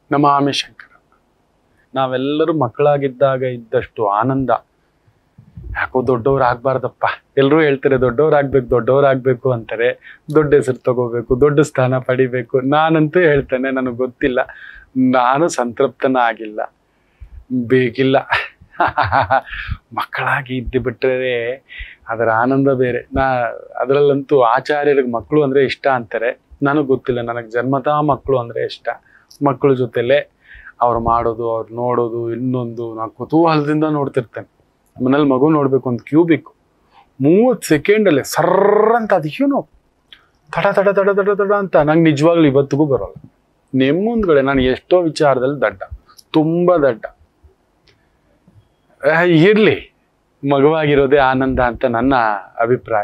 ನಮಾಮಿ ಶಂಕರ ನಾವೆಲ್ಲರೂ ಮಕ್ಕಳಾಗಿದ್ದಾಗ ಇದ್ದಷ್ಟು ಆನಂದ ಯಾಕೋ ದೊಡ್ಡವ್ರು ಆಗ್ಬಾರ್ದಪ್ಪ ಎಲ್ಲರೂ ಹೇಳ್ತಾರೆ ದೊಡ್ಡವ್ರಾಗ್ಬೇಕು ದೊಡ್ಡವ್ರಾಗ್ಬೇಕು ಅಂತಾರೆ ದೊಡ್ಡ ಹೆಸರು ತಗೋಬೇಕು ದೊಡ್ಡ ಸ್ಥಾನ ಪಡಿಬೇಕು ನಾನಂತೂ ಹೇಳ್ತೇನೆ ನನಗೆ ಗೊತ್ತಿಲ್ಲ ನಾನು ಸಂತೃಪ್ತನ ಆಗಿಲ್ಲ ಬೇಕಿಲ್ಲ ಮಕ್ಕಳಾಗಿ ಇದ್ದು ಬಿಟ್ಟರೆ ಅದರ ಆನಂದ ಬೇರೆ ನಾ ಅದರಲ್ಲಂತೂ ಆಚಾರ್ಯರಿಗೆ ಮಕ್ಕಳು ಅಂದರೆ ಇಷ್ಟ ಅಂತಾರೆ ನನಗೆ ಗೊತ್ತಿಲ್ಲ ನನಗೆ ಜನ್ಮತಃ ಮಕ್ಕಳು ಅಂದರೆ ಇಷ್ಟ ಮಕ್ಕಳ ಜೊತೆಲೆ ಅವ್ರು ಮಾಡೋದು ಅವ್ರು ನೋಡೋದು ಇನ್ನೊಂದು ನಾನು ಕುತೂಹಲದಿಂದ ನೋಡ್ತಿರ್ತೇನೆ ಮನೇಲಿ ಮಗು ನೋಡ್ಬೇಕು ಒಂದು ಕ್ಯೂಬಿಕ್ ಮೂವತ್ತು ಸೆಕೆಂಡಲ್ಲಿ ಸರ್ರ ಅಂತ ಅದು ಏನು ತಡ ತಡ ತಡ ತಡ ತಡ ಅಂತ ನಂಗೆ ನಿಜವಾಗ್ಲೂ ಇವತ್ತಿಗೂ ಬರೋಲ್ಲ ನಿಮ್ಮ ಮುಂದ್ಗಡೆ ನಾನು ಎಷ್ಟೋ ವಿಚಾರದಲ್ಲಿ ದಡ್ಡ ತುಂಬ ದಡ್ಡ ಆ, ಇರ್ಲಿ ಮಗುವಾಗಿರೋದೇ ಆನಂದ ಅಂತ ನನ್ನ ಅಭಿಪ್ರಾಯ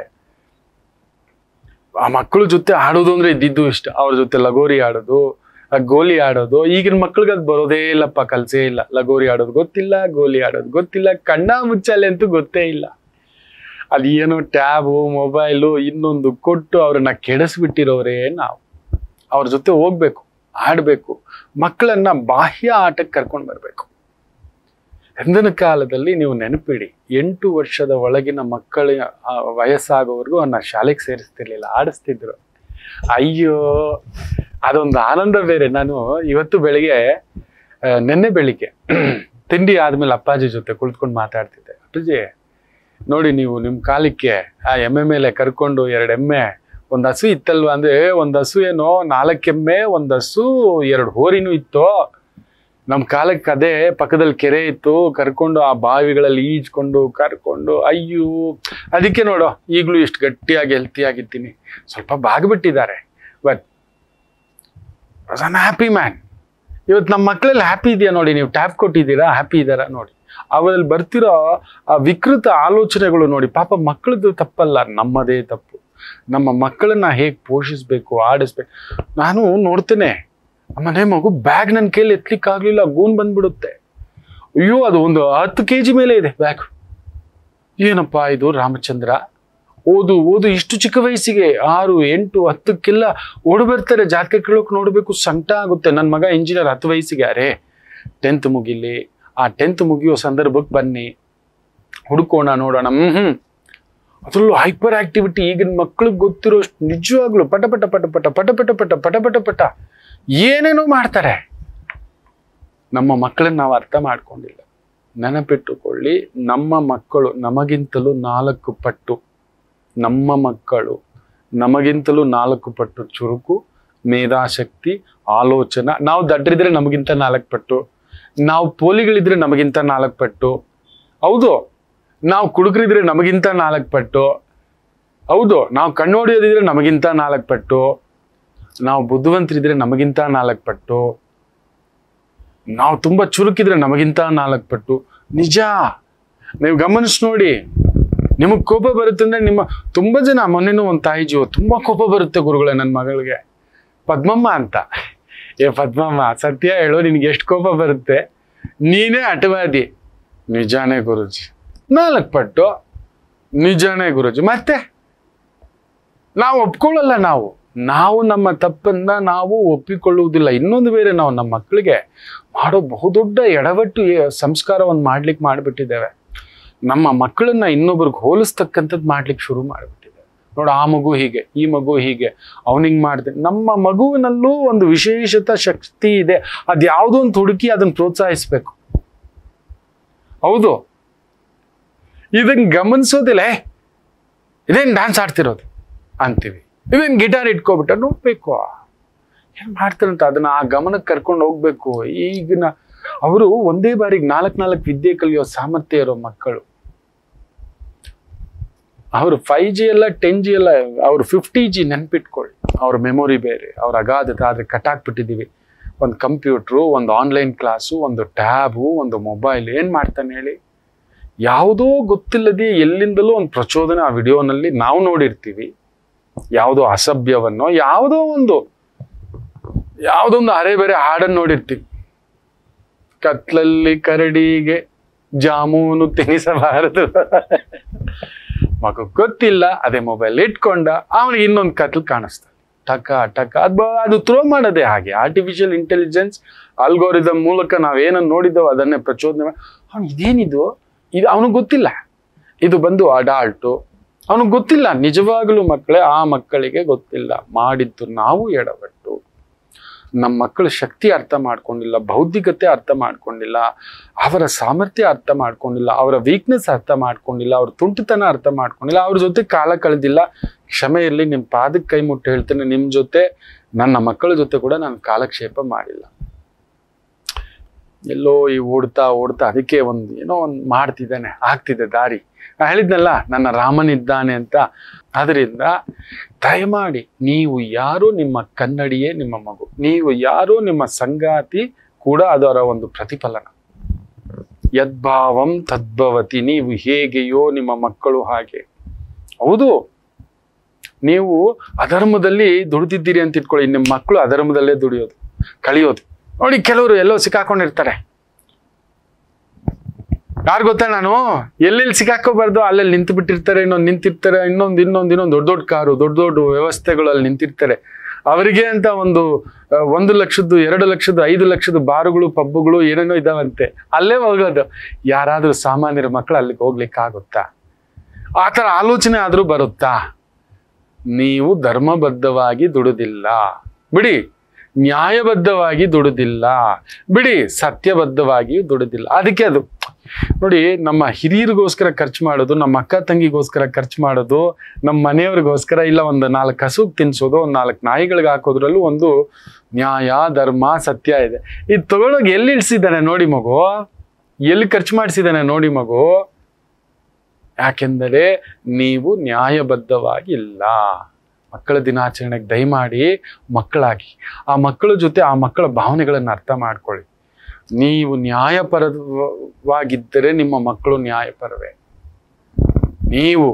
ಆ ಮಕ್ಕಳ ಜೊತೆ ಆಡೋದು ಅಂದ್ರೆ ಇದ್ದಿದ್ದು ಇಷ್ಟ ಅವ್ರ ಜೊತೆ ಲಗೋರಿ ಆಡೋದು ಆ ಗೋಲಿ ಆಡೋದು ಈಗಿನ ಮಕ್ಳಿಗೆ ಅದು ಬರೋದೇ ಇಲ್ಲಪ್ಪ ಕಲ್ಸೇ ಇಲ್ಲ ಲಗೋರಿ ಆಡೋದು ಗೊತ್ತಿಲ್ಲ ಗೋಲಿ ಆಡೋದು ಗೊತ್ತಿಲ್ಲ ಕಣ್ಣ ಮುಚ್ಚಾಲೆ ಅಂತೂ ಗೊತ್ತೇ ಇಲ್ಲ ಅದು ಏನೋ ಟ್ಯಾಬು ಮೊಬೈಲು ಇನ್ನೊಂದು ಕೊಟ್ಟು ಅವ್ರನ್ನ ಕೆಡಿಸ್ಬಿಟ್ಟಿರೋರೇ ನಾವು ಅವ್ರ ಜೊತೆ ಹೋಗ್ಬೇಕು ಆಡಬೇಕು ಮಕ್ಕಳನ್ನ ಬಾಹ್ಯ ಆಟಕ್ಕೆ ಕರ್ಕೊಂಡು ಬರಬೇಕು ಹಿಂದಿನ ಕಾಲದಲ್ಲಿ ನೀವು ನೆನಪಿಡಿ ಎಂಟು ವರ್ಷದ ಒಳಗಿನ ಮಕ್ಕಳ ಆ, ವಯಸ್ಸಾಗೋವರೆಗೂ ಅವ್ರನ್ನ ಶಾಲೆಗೆ ಸೇರಿಸ್ತಿರ್ಲಿಲ್ಲ ಆಡಿಸ್ತಿದ್ರು ಅಯ್ಯೋ ಅದೊಂದು ಆನಂದ ಬೇರೆ ನಾನು ಇವತ್ತು ಬೆಳಿಗ್ಗೆ ಆ, ನೆನ್ನೆ ಬೆಳಿಗ್ಗೆ ತಿಂಡಿ ಆದ್ಮೇಲೆ ಅಪ್ಪಾಜಿ ಜೊತೆ ಕುಳಿತುಕೊಂಡು ಮಾತಾಡ್ತಿದ್ದೆ ಅಪ್ಪಾಜಿ ನೋಡಿ ನೀವು ನಿಮ್ಮ ಕಾಲಕ್ಕೆ ಆ ಎಮ್ಮೆ ಮೇಲೆ ಕರ್ಕೊಂಡು ಎರಡು ಎಮ್ಮೆ ಒಂದು ಹಸು ಇತ್ತಲ್ವಾ ಅಂದ್ರೆ ಒಂದು ಹಸು ಏನೋ ನಾಲ್ಕು ಎಮ್ಮೆ ಒಂದು ಹಸು ಎರಡು ಹೋರಿನೂ ಇತ್ತು ನಮ್ಮ ಕಾಲಕ್ಕೆ ಅದೇ ಪಕ್ಕದಲ್ಲಿ ಕೆರೆ ಇತ್ತು ಕರ್ಕೊಂಡು ಆ ಬಾವಿಗಳಲ್ಲಿ ಈಜ್ಕೊಂಡು ಕರ್ಕೊಂಡು ಅಯ್ಯೋ ಅದಕ್ಕೆ ನೋಡು ಈಗಲೂ ಇಷ್ಟು ಗಟ್ಟಿಯಾಗಿ ಹೆಲ್ತಿಯಾಗಿದ್ದೀನಿ ಸ್ವಲ್ಪ ಬಾಗ್ಬಿಟ್ಟಿದ್ದಾರೆ ಬಟ್ ಅನ್ ಹ್ಯಾಪಿ ಮ್ಯಾನ್ ಇವತ್ತು ನಮ್ಮ ಮಕ್ಕಳಲ್ಲಿ ಹ್ಯಾಪಿ ಇದೆಯಾ ನೋಡಿ ನೀವು ಟ್ಯಾಪ್ ಕೊಟ್ಟಿದ್ದೀರಾ ಹ್ಯಾಪಿ ಇದ್ದಾರಾ ನೋಡಿ ಅವರಲ್ಲಿ ಬರ್ತಿರೋ ಆ ವಿಕೃತ ಆಲೋಚನೆಗಳು ನೋಡಿ ಪಾಪ ಮಕ್ಕಳದ್ದು ತಪ್ಪಲ್ಲ ನಮ್ಮದೇ ತಪ್ಪು ನಮ್ಮ ಮಕ್ಕಳನ್ನ ಹೇಗೆ ಪೋಷಿಸ್ಬೇಕು ಆಡಿಸ್ಬೇಕು ನಾನು ನೋಡ್ತೇನೆ ಮನೆ ಮಗು ಬ್ಯಾಗ್ ನನ್ನ ಕೈಲಿ ಎತ್ತಲಿಕ್ಕಾಗ್ಲಿಲ್ಲ ಗೂನ್ ಬಂದ್ಬಿಡುತ್ತೆ ಅಯ್ಯೋ ಅದು ಒಂದು ಹತ್ತು ಕೆ ಜಿ ಮೇಲೆ ಇದೆ ಬ್ಯಾಗ್ ಏನಪ್ಪಾ ಇದು ರಾಮಚಂದ್ರ ಓದು ಓದು ಇಷ್ಟು ಚಿಕ್ಕ ವಯಸ್ಸಿಗೆ ಆರು ಎಂಟು ಹತ್ತಕ್ಕೆಲ್ಲ ಓಡ್ ಬರ್ತಾರೆ ಜಾತಕ ಕೇಳೋಕೆ ನೋಡಬೇಕು ಸಂಕಟ ಆಗುತ್ತೆ ನನ್ನ ಮಗ ಇಂಜಿನಿಯರ್ ಹತ್ತು ವಯಸ್ಸಿಗೆ ಅರೇ ಟೆಂತ್ ಮುಗಿಲಿ ಆ ಟೆಂತ್ ಮುಗಿಯೋ ಸಂದರ್ಭಕ್ಕೆ ಬನ್ನಿ ಹುಡುಕೋಣ ನೋಡೋಣ ಹ್ಮ್ ಹ್ಮ್ ಅದರಲ್ಲೂ ಹೈಪರ್ ಆಕ್ಟಿವಿಟಿ ಈಗಿನ ಮಕ್ಳಿಗೆ ಗೊತ್ತಿರೋಷ್ಟು ನಿಜವಾಗ್ಲೂ ಪಟ ಪಟ ಪಟ ಪಟ ಪಟ ಪಟ ಪಟ ಪಟ ಪಟ ಪಟ ಏನೇನೋ ಮಾಡ್ತಾರೆ ನಮ್ಮ ಮಕ್ಕಳನ್ನ ನಾವು ಅರ್ಥ ಮಾಡ್ಕೊಂಡಿಲ್ಲ ನೆನಪಿಟ್ಟುಕೊಳ್ಳಿ ನಮ್ಮ ಮಕ್ಕಳು ನಮಗಿಂತಲೂ ನಾಲ್ಕು ಪಟ್ಟು ನಮ್ಮ ಮಕ್ಕಳು ನಮಗಿಂತಲೂ ನಾಲ್ಕು ಪಟ್ಟು ಚುರುಕು ಮೇಧಾಶಕ್ತಿ ಆಲೋಚನಾ ನಾವು ದಡ್ರಿದ್ರೆ ನಮಗಿಂತ ನಾಲ್ಕು ಪಟ್ಟು ನಾವು ಪೋಲಿಗಳಿದ್ರೆ ನಮಗಿಂತ ನಾಲ್ಕು ಪಟ್ಟು ಹೌದು ನಾವು ಕುಡುಕರಿದ್ರೆ ನಮಗಿಂತ ನಾಲ್ಕು ಪಟ್ಟು ಹೌದು ನಾವು ಕಣ್ಣು ಹೊಡೆಯೋದಿದ್ರೆ ನಮಗಿಂತ ನಾಲ್ಕು ಪಟ್ಟು ನಾವು ಬುದ್ಧಿವಂತರಿದ್ರೆ ನಮಗಿಂತ ನಾಲ್ಕು ಪಟ್ಟು ನಾವು ತುಂಬ ಚುರುಕಿದ್ರೆ ನಮಗಿಂತ ನಾಲ್ಕು ಪಟ್ಟು ನಿಜ ನೀವು ಗಮನಿಸಿ ನೋಡಿ ನಿಮಗೆ ಕೋಪ ಬರುತ್ತೆ ಅಂದ್ರೆ ನಿಮ್ಮ ತುಂಬ ಜನ ಮೊನ್ನೆನೂ ಒಂದು ತಾಯಿ ಜೀವ ತುಂಬ ಕೋಪ ಬರುತ್ತೆ ಗುರುಗಳೇ ನನ್ನ ಮಗಳಿಗೆ ಪದ್ಮಮ್ಮ ಅಂತ ಏ ಪದ್ಮಮ್ಮ ಸತ್ಯ ಹೇಳು ನಿನಗೆ ಎಷ್ಟು ಕೋಪ ಬರುತ್ತೆ ನೀನೇ ಅಟವಾದಿ ನಿಜಾನೇ ಗುರುಜಿ ನಾಲ್ಕು ಪಟ್ಟು ನಿಜಾನೇ ಗುರುಜಿ ಮತ್ತೆ ನಾವು ಒಪ್ಕೊಳ್ಳಲ್ಲ ನಾವು ನಾವು ನಮ್ಮ ತಪ್ಪನ್ನ ನಾವು ಒಪ್ಪಿಕೊಳ್ಳುವುದಿಲ್ಲ ಇನ್ನೊಂದು ಬೇರೆ ನಾವು ನಮ್ಮ ಮಕ್ಕಳಿಗೆ ಮಾಡೋ ಬಹುದೊಡ್ಡ ಎಡವಟ್ಟು ಏ- ಸಂಸ್ಕಾರವನ್ನು ಮಾಡ್ಲಿಕ್ಕೆ ಮಾಡಿಬಿಟ್ಟಿದ್ದೇವೆ ನಮ್ಮ ಮಕ್ಕಳನ್ನ ಇನ್ನೊಬ್ರಿಗೆ ಹೋಲಿಸ್ತಕ್ಕಂಥದ್ದು ಮಾಡ್ಲಿಕ್ಕೆ ಶುರು ಮಾಡಿಬಿಟ್ಟಿದ್ದೇವೆ ನೋಡು ಆ ಮಗು ಹೀಗೆ ಈ ಮಗು ಹೀಗೆ ಅವನಿಂಗ್ ಮಾಡಿದೆ ನಮ್ಮ ಮಗುವಿನಲ್ಲೂ ಒಂದು ವಿಶೇಷತ ಶಕ್ತಿ ಇದೆ ಅದು ಯಾವುದೋ ಒಂದು ಹುಡುಕಿ ಅದನ್ನು ಪ್ರೋತ್ಸಾಹಿಸ್ಬೇಕು ಹೌದು ಇದನ್ನ ಗಮನಿಸೋದಿಲ್ಲ "ಏ, ಇದೇನ್ ಡ್ಯಾನ್ಸ್ ಆಡ್ತಿರೋದು ಅಂತೀವಿ ಇವೇನ್ ಗಿಟಾರ್ ಇಟ್ಕೊಬಿಟ್ಟ ನೋಡ್ಬೇಕು ಏನ್ ಮಾಡ್ತಾರಂತ ಅದನ್ನ ಆ ಗಮನಕ್ಕೆ ಕರ್ಕೊಂಡು ಹೋಗ್ಬೇಕು ಈಗಿನ ಅವರು ಒಂದೇ ಬಾರಿಗೆ ನಾಲ್ಕು ನಾಲ್ಕು ವಿದ್ಯೆ ಕಲಿಯೋ ಸಾಮರ್ಥ್ಯ ಇರೋ ಮಕ್ಕಳು ಅವರು ಫೈವ್ ಜಿ ಎಲ್ಲ ಟೆನ್ ಜಿ ಎಲ್ಲ ಅವ್ರು ಫಿಫ್ಟಿ ಜಿ ನೆನ್ಪಿಟ್ಕೊಳ್ಳಿ ಅವ್ರ ಮೆಮೊರಿ ಬೇರೆ ಅವ್ರ ಅಗಾಧತೆ ಆದ್ರೆ ಕಟ್ಟಾಕ್ಬಿಟ್ಟಿದ್ದೀವಿ ಒಂದು ಕಂಪ್ಯೂಟ್ರು ಒಂದು ಆನ್ಲೈನ್ ಕ್ಲಾಸು ಒಂದು ಟ್ಯಾಬು ಒಂದು ಮೊಬೈಲ್ ಏನು ಮಾಡ್ತಾನೆ ಹೇಳಿ ಯಾವುದೋ ಗೊತ್ತಿಲ್ಲದೆ ಎಲ್ಲಿಂದಲೂ ಒಂದು ಪ್ರಚೋದನೆ ಆ ವಿಡಿಯೋನಲ್ಲಿ ನಾವು ನೋಡಿರ್ತೀವಿ ಯಾವುದೋ ಅಸಭ್ಯವನ್ನೋ ಯಾವುದೋ ಒಂದು ಯಾವುದೋ ಒಂದು ಅರೆ ಬೇರೆ ಹಾಡನ್ನು ನೋಡಿರ್ತೀವಿ ಕತ್ಲಲ್ಲಿ ಕರಡಿಗೆ ಜಾಮೂನು ತಿನ್ನಿಸಬಾರದು ಮಗು ಗೊತ್ತಿಲ್ಲ ಅದೇ ಮೊಬೈಲ್ ಇಟ್ಕೊಂಡ ಅವನಿಗೆ ಇನ್ನೊಂದು ಕತ್ಲು ಕಾಣಿಸ್ತಾನೆ ಟಕ ಟಕ ಅದು ಬ- ಅದು ಥ್ರೋ ಮಾಡೋದೇ ಹಾಗೆ ಆರ್ಟಿಫಿಷಿಯಲ್ ಇಂಟೆಲಿಜೆನ್ಸ್ ಅಲ್ಗೋರಿದಮ್ ಮೂಲಕ ನಾವೇನನ್ನು ನೋಡಿದ್ದೆವು ಅದನ್ನೇ ಪ್ರಚೋದನೆ ಮಾಡಿ ಅವ್ನು ಇದೇನಿದು ಇದು ಅವನಿಗೆ ಗೊತ್ತಿಲ್ಲ ಇದು ಬಂದು ಅಡಾಲ್ಟು ಅವನಿಗೆ ಗೊತ್ತಿಲ್ಲ ನಿಜವಾಗಲೂ ಮಕ್ಕಳೇ ಆ ಮಕ್ಕಳಿಗೆ ಗೊತ್ತಿಲ್ಲ ಮಾಡಿದ್ದು ನಾವು ಎಡವಟ್ಟು ನಮ್ಮ ಮಕ್ಕಳ ಶಕ್ತಿ ಅರ್ಥ ಮಾಡ್ಕೊಂಡಿಲ್ಲ ಬೌದ್ಧಿಕತೆ ಅರ್ಥ ಮಾಡ್ಕೊಂಡಿಲ್ಲ ಅವರ ಸಾಮರ್ಥ್ಯ ಅರ್ಥ ಮಾಡ್ಕೊಂಡಿಲ್ಲ ಅವರ ವೀಕ್ನೆಸ್ ಅರ್ಥ ಮಾಡ್ಕೊಂಡಿಲ್ಲ ಅವ್ರ ತುಂಟತನ ಅರ್ಥ ಮಾಡ್ಕೊಂಡಿಲ್ಲ ಅವ್ರ ಜೊತೆ ಕಾಲ ಕಳೆದಿಲ್ಲ ಕ್ಷಮೆ ಇರಲಿ ನಿಮ್ಮ ಪಾದಕ್ಕೆ ಕೈ ಮುಟ್ಟಿ ಹೇಳ್ತೇನೆ ನಿಮ್ಮ ಜೊತೆ ನನ್ನ ಮಕ್ಕಳ ಜೊತೆ ಕೂಡ ನಾನು ಕಾಲಕ್ಷೇಪ ಮಾಡಿಲ್ಲ ಎಲ್ಲೋ ಈ ಓಡ್ತಾ ಓಡ್ತಾ ಅದಕ್ಕೆ ಒಂದು ಏನೋ ಒಂದು ಮಾಡ್ತಿದ್ದಾನೆ ಆಗ್ತಿದೆ ದಾರಿ ನಾ ಹೇಳಿದ್ನಲ್ಲ ನನ್ನ ರಾಮನಿದ್ದಾನೆ ಅಂತ ಅದರಿಂದ ದಯಮಾಡಿ ನೀವು ಯಾರು ನಿಮ್ಮ ಕನ್ನಡಿಯೇ ನಿಮ್ಮ ಮಗು ನೀವು ಯಾರು ನಿಮ್ಮ ಸಂಗಾತಿ ಕೂಡ ಅದರ ಒಂದು ಪ್ರತಿಫಲನ ಯದ್ಭಾವಂ ತದ್ಭವತಿ ನೀವು ಹೇಗೆಯೋ ನಿಮ್ಮ ಮಕ್ಕಳು ಹಾಗೆ ಹೌದು ನೀವು ಅಧರ್ಮದಲ್ಲಿ ದುಡಿದಿದ್ದೀರಿ ಅಂತ ಇಟ್ಕೊಳ್ಳಿ ನಿಮ್ಮ ಮಕ್ಕಳು ಅಧರ್ಮದಲ್ಲೇ ದುಡಿಯೋದು ಕಳಿಯೋದು ನೋಡಿ ಕೆಲವರು ಎಲ್ಲೋ ಸಿಕ್ಕಾಕೊಂಡಿರ್ತಾರೆ ಯಾರು ಗೊತ್ತಾ ನಾನು ಎಲ್ಲೆಲ್ಲಿ ಸಿಕ್ಕಾಕೋಬಾರ್ದು ಅಲ್ಲೆಲ್ಲಿ ನಿಂತು ಬಿಟ್ಟಿರ್ತಾರೆ ಇನ್ನೊಂದು ನಿಂತಿರ್ತಾರೆ ಇನ್ನೊಂದು ಇನ್ನೊಂದು ಇನ್ನೊಂದು ದೊಡ್ಡ ದೊಡ್ಡ ಕಾರು ದೊಡ್ಡ ದೊಡ್ಡ ವ್ಯವಸ್ಥೆಗಳು ಅಲ್ಲಿ ನಿಂತಿರ್ತಾರೆ ಅವರಿಗೆ ಅಂತ ಒಂದು ಆ, ಒಂದು ಲಕ್ಷದ್ದು ಎರಡು ಲಕ್ಷದ್ದು ಐದು ಲಕ್ಷದ ಬಾರುಗಳು ಪಬ್ಬುಗಳು ಏನೇನೋ ಇದಾವಂತೆ ಅಲ್ಲೇ ಹೋಗೋದು ಯಾರಾದ್ರೂ ಸಾಮಾನ್ಯರ ಮಕ್ಕಳು ಅಲ್ಲಿಗೆ ಹೋಗ್ಲಿಕ್ಕೆ ಆಗುತ್ತಾ ಆ ಥರ ಆಲೋಚನೆ ಆದ್ರೂ ಬರುತ್ತಾ ನೀವು ಧರ್ಮಬದ್ಧವಾಗಿ ದುಡಿದಿಲ್ಲ ಬಿಡಿ ನ್ಯಾಯಬದ್ಧವಾಗಿ ದುಡಿದಿಲ್ಲ ಬಿಡಿ ಸತ್ಯಬದ್ಧವಾಗಿಯೂ ದುಡಿದಿಲ್ಲ ಅದಕ್ಕೆ ಅದು ನೋಡಿ ನಮ್ಮ ಹಿರಿಯರಿಗೋಸ್ಕರ ಖರ್ಚು ಮಾಡೋದು ನಮ್ಮ ಅಕ್ಕ ತಂಗಿಗೋಸ್ಕರ ಖರ್ಚು ಮಾಡೋದು ನಮ್ಮ ಮನೆಯವ್ರಿಗೋಸ್ಕರ ಇಲ್ಲ ಒಂದು ನಾಲ್ಕು ಹಸುಗ್ ತಿನ್ಸೋದು ಒಂದು ನಾಲ್ಕು ನಾಯಿಗಳಿಗೆ ಹಾಕೋದ್ರಲ್ಲೂ ಒಂದು ನ್ಯಾಯ ಧರ್ಮ ಸತ್ಯ ಇದೆ ಇದು ತಗೊಳೋಗಿ ಎಲ್ಲಿ ಇಳಿಸಿದ್ದಾನೆ ನೋಡಿ ಮಗು ಎಲ್ಲಿ ಖರ್ಚು ಮಾಡಿಸಿದ್ದಾನೆ ನೋಡಿ ಮಗು ಯಾಕೆಂದರೆ ನೀವು ನ್ಯಾಯಬದ್ಧವಾಗಿ ಇಲ್ಲ ಮಕ್ಕಳ ದಿನಾಚರಣೆಗೆ ದಯಮಾಡಿ ಮಕ್ಕಳಾಗಿ ಆ ಮಕ್ಕಳ ಜೊತೆ ಆ ಮಕ್ಕಳ ಭಾವನೆಗಳನ್ನು ಅರ್ಥ ಮಾಡ್ಕೊಳ್ಳಿ ನೀವು ನ್ಯಾಯಪರವಾಗಿದ್ದರೆ ನಿಮ್ಮ ಮಕ್ಕಳು ನ್ಯಾಯಪರವೇ ನೀವು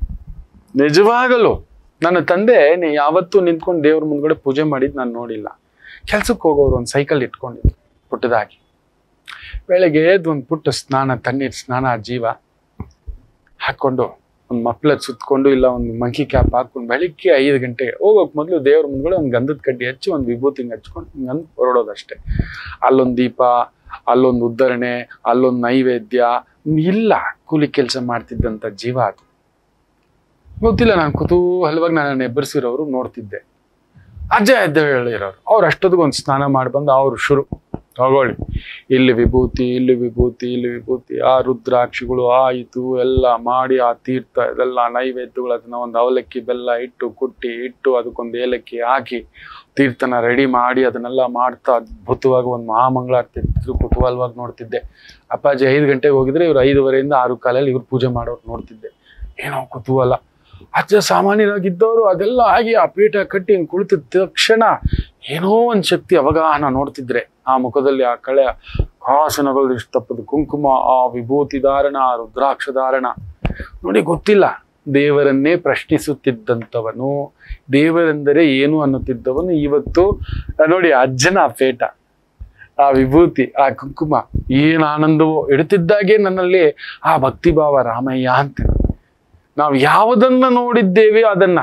ನಿಜವಾಗಲು ನನ್ನ ತಂದೆ ನೀ ಯಾವತ್ತೂ ನಿಂತ್ಕೊಂಡು ದೇವ್ರ ಮುಂದ್ಗಡೆ ಪೂಜೆ ಮಾಡಿದ್ ನಾನು ನೋಡಿಲ್ಲ ಕೆಲ್ಸಕ್ಕೆ ಹೋಗೋರು ಒಂದು ಸೈಕಲ್ ಇಟ್ಕೊಂಡಿದ್ರು ಪುಟ್ಟದಾಗಿ ಬೆಳಗ್ಗೆ ಎದ್ದು ಒಂದು ಪುಟ್ಟ ಸ್ನಾನ ತಣ್ಣೀರು ಸ್ನಾನ ಆ ಜೀವ ಹಾಕ್ಕೊಂಡು ಒಂದು ಮಫ್ಲರ್ ಸುತ್ಕೊಂಡು ಇಲ್ಲ ಒಂದು ಮಂಕಿ ಕ್ಯಾಪ್ ಹಾಕೊಂಡು ಬೆಳಿಗ್ಗೆ ಐದು ಗಂಟೆಗೆ ಹೋಗೋಕೆ ಮೊದಲು ದೇವ್ರ ಮುಂದ್ಗಡೆ ಒಂದು ಗಂಧದ ಕಡ್ಡಿ ಹಚ್ಚಿ ಒಂದು ವಿಭೂತಿ ಹಿಂಗ್ ಹಚ್ಕೊಂಡು ಹಿಂಗಂದು ಹೊರಡೋದಷ್ಟೇ ಅಲ್ಲೊಂದು ದೀಪ ಅಲ್ಲೊಂದು ಉದ್ಧರಣೆ ಅಲ್ಲೊಂದು ನೈವೇದ್ಯ ಇಲ್ಲ ಕೂಲಿ ಕೆಲಸ ಮಾಡ್ತಿದ್ದಂಥ ಜೀವ ಅದು ಗೊತ್ತಿಲ್ಲ ನಾನು ಕುತೂಹಲವಾಗಿ ನನ್ನನ್ನು ಎಬ್ಬರಿಸಿರೋರು ನೋಡ್ತಿದ್ದೆ ಅಜ್ಜ ಎದ್ದ ಹೇಳಿರೋರು ಅವ್ರು ಅಷ್ಟೊತ್ತಿಗೆ ಒಂದು ಸ್ನಾನ ಮಾಡಿ ಬಂದು ಅವ್ರು ಶುರು ತಗೊಳ್ಳಿ ಇಲ್ಲಿ ವಿಭೂತಿ ಇಲ್ಲಿ ವಿಭೂತಿ ಇಲ್ಲಿ ವಿಭೂತಿ ಆ ರುದ್ರಾಕ್ಷಿಗಳು ಆಯಿತು ಎಲ್ಲ ಮಾಡಿ ಆ ತೀರ್ಥ ಇದೆಲ್ಲ ನೈವೇದ್ಯಗಳು ಅದನ್ನ ಒಂದು ಅವಲಕ್ಕಿ ಬೆಲ್ಲ ಇಟ್ಟು ಕುಟ್ಟಿ ಇಟ್ಟು ಅದಕ್ಕೊಂದು ಏಲಕ್ಕಿ ಹಾಕಿ ತೀರ್ಥನ ರೆಡಿ ಮಾಡಿ ಅದನ್ನೆಲ್ಲ ಮಾಡ್ತಾ ಅದ್ಭುತವಾಗಿ ಒಂದು ಮಹಾಮಂಗಳಾರತಿ ಇದ್ರು ಕುತೂಹಲವಾಗಿ ನೋಡ್ತಿದ್ದೆ ಅಪ್ಪಾಜಿ ಐದು ಗಂಟೆಗೆ ಹೋಗಿದ್ರೆ ಇವ್ರು ಐದುವರೆಯಿಂದ ಆರು ಕಾಲಲ್ಲಿ ಇವ್ರು ಪೂಜೆ ಮಾಡೋರು ನೋಡ್ತಿದ್ದೆ ಏನೋ ಕುತೂಹಲ ಅಜ್ಜ ಸಾಮಾನ್ಯರಾಗಿದ್ದವರು ಅದೆಲ್ಲ ಆಗಿ ಆ ಪೀಠ ಕಟ್ಟಿ ಹಿಂಗ್ ಕುಳಿತಿದ ತಕ್ಷಣ ಏನೋ ಒಂದು ಶಕ್ತಿ ಅವಗಾಹನ ನೋಡ್ತಿದ್ರೆ ಆ ಮುಖದಲ್ಲಿ ಆ ಕಳೆ ಕಾಸನಗಳು ಇಷ್ಟು ತಪ್ಪದು ಕುಂಕುಮ ಆ ವಿಭೂತಿ ಧಾರಣ ಆ ರುದ್ರಾಕ್ಷ ಧಾರಣ ನೋಡಿ ಗೊತ್ತಿಲ್ಲ ದೇವರನ್ನೇ ಪ್ರಶ್ನಿಸುತ್ತಿದ್ದಂಥವನು ದೇವರೆಂದರೆ ಏನು ಅನ್ನುತ್ತಿದ್ದವನು ಇವತ್ತು ಆ ನೋಡಿ ಅಜ್ಜನ ಆ ಪೇಟ ಆ ವಿಭೂತಿ ಆ ಕುಂಕುಮ ಏನು ಆನಂದವೋ ಇಡುತ್ತಿದ್ದಾಗೆ ನನ್ನಲ್ಲಿ ಆ ಭಕ್ತಿಭಾವ ರಾಮಯ್ಯ ಅಂತ ನಾವು ಯಾವುದನ್ನ ನೋಡಿದ್ದೇವೆ ಅದನ್ನ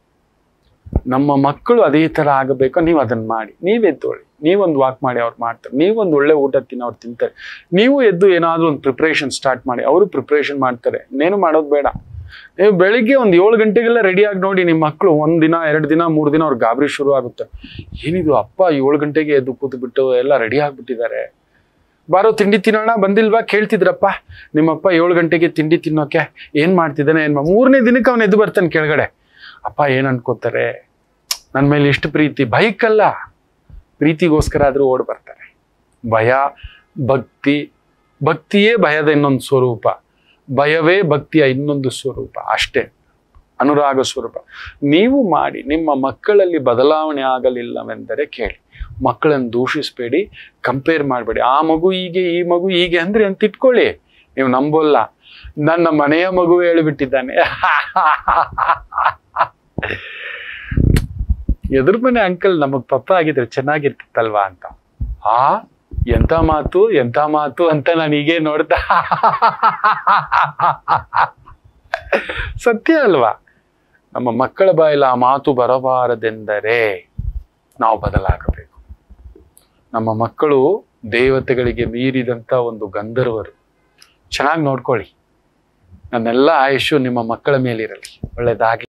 ನಮ್ಮ ಮಕ್ಕಳು ಅದೇ ತರ ಆಗಬೇಕು ನೀವು ಅದನ್ನ ಮಾಡಿ ನೀವೇ ತೋಳಿ ನೀವೊಂದು ವಾಕ್ ಮಾಡಿ ಅವ್ರು ಮಾಡ್ತಾರೆ ನೀವೊಂದು ಒಳ್ಳೆ ಊಟ ತಿನ್ನ ಅವ್ರು ತಿಂತಾರೆ ನೀವು ಎದ್ದು ಏನಾದ್ರೂ ಒಂದು ಪ್ರಿಪ್ರೇಷನ್ ಸ್ಟಾರ್ಟ್ ಮಾಡಿ ಅವರು ಪ್ರಿಪ್ರೇಷನ್ ಮಾಡ್ತಾರೆ ಇನ್ನೇನು ಮಾಡೋದು ಬೇಡ ನೀವು ಬೆಳಿಗ್ಗೆ ಒಂದು ಏಳು ಗಂಟೆಗೆಲ್ಲ ರೆಡಿಯಾಗಿ ನೋಡಿ ನಿಮ್ಮ ಮಕ್ಕಳು ಒಂದ್ ದಿನ ಎರಡು ದಿನ ಮೂರು ದಿನ ಅವ್ರ ಗಾಬರಿ ಶುರು ಆಗುತ್ತೆ ಏನಿದು ಅಪ್ಪ ಏಳು ಗಂಟೆಗೆ ಎದ್ದು ಕೂತು ಬಿಟ್ಟು ಎಲ್ಲ ರೆಡಿ ಆಗ್ಬಿಟ್ಟಿದ್ದಾರೆ ಬಾರೋ ತಿಂಡಿ ತಿನ್ನೋಣ ಬಂದಿಲ್ವಾ ಕೇಳ್ತಿದ್ರಪ್ಪ ನಿಮ್ಮಪ್ಪ ಏಳು ಗಂಟೆಗೆ ತಿಂಡಿ ತಿನ್ನೋಕೆ ಏನ್ ಮಾಡ್ತಿದ್ದಾನೆ ಏನ್ ಮಾ- ಮೂರನೇ ದಿನಕ್ಕೆ ಅವನು ಎದ್ದು ಬರ್ತಾನೆ ಕೆಳಗಡೆ ಅಪ್ಪ ಏನ್ ಅನ್ಕೋತಾರೆ ನನ್ನ ಮೇಲೆ ಇಷ್ಟು ಪ್ರೀತಿ ಭಯಕ್ಕಲ್ಲ ಪ್ರೀತಿಗೋಸ್ಕರ ಆದ್ರೂ ಓಡ್ ಬರ್ತಾರೆ ಭಯ ಭಕ್ತಿ ಭಕ್ತಿಯೇ ಭಯದ ಇನ್ನೊಂದು ಸ್ವರೂಪ ಭಯವೇ ಭಕ್ತಿಯ ಇನ್ನೊಂದು ಸ್ವರೂಪ ಅಷ್ಟೇ ಅನುರಾಗ ಸ್ವರೂಪ ನೀವು ಮಾಡಿ ನಿಮ್ಮ ಮಕ್ಕಳಲ್ಲಿ ಬದಲಾವಣೆ ಆಗಲಿಲ್ಲವೆಂದರೆ ಕೇಳಿ ಮಕ್ಕಳನ್ನು ದೂಷಿಸಬೇಡಿ ಕಂಪೇರ್ ಮಾಡಬೇಡಿ ಆ ಮಗು ಹೀಗೆ ಈ ಮಗು ಹೀಗೆ ಅಂದ್ರೆ ಅಂತ ಇಟ್ಕೊಳ್ಳಿ ನೀವು ನಂಬೋಲ್ಲ ನನ್ನ ಮನೆಯ ಮಗು ಹೇಳಿಬಿಟ್ಟಿದ್ದಾನೆ ಎದುರು ಮನೆ ಅಂಕಲ್ ನಮಗ್ ಪಪ್ಪ ಆಗಿದ್ರೆ ಚೆನ್ನಾಗಿರ್ತಿತ್ತಲ್ವಾ ಅಂತ ಆ ಎಂತ ಮಾತು ಎಂತ ಮಾತು ಅಂತ ನಾನು ಹೀಗೆ ನೋಡ್ತಾ ಸತ್ಯ ಅಲ್ವಾ ನಮ್ಮ ಮಕ್ಕಳ ಬಾಯಲ್ಲಿ ಆ ಮಾತು ಬರಬಾರದೆಂದರೆ ನಾವು ಬದಲಾಗಬೇಕು ನಮ್ಮ ಮಕ್ಕಳು ದೇವತೆಗಳಿಗೆ ಮೀರಿದಂತ ಒಂದು ಗಂಧರ್ವರು ಚೆನ್ನಾಗಿ ನೋಡ್ಕೊಳ್ಳಿ ನನ್ನೆಲ್ಲ ಆಯುಷು ನಿಮ್ಮ ಮಕ್ಕಳ ಮೇಲಿರಲಿ ಒಳ್ಳೇದಾಗಿ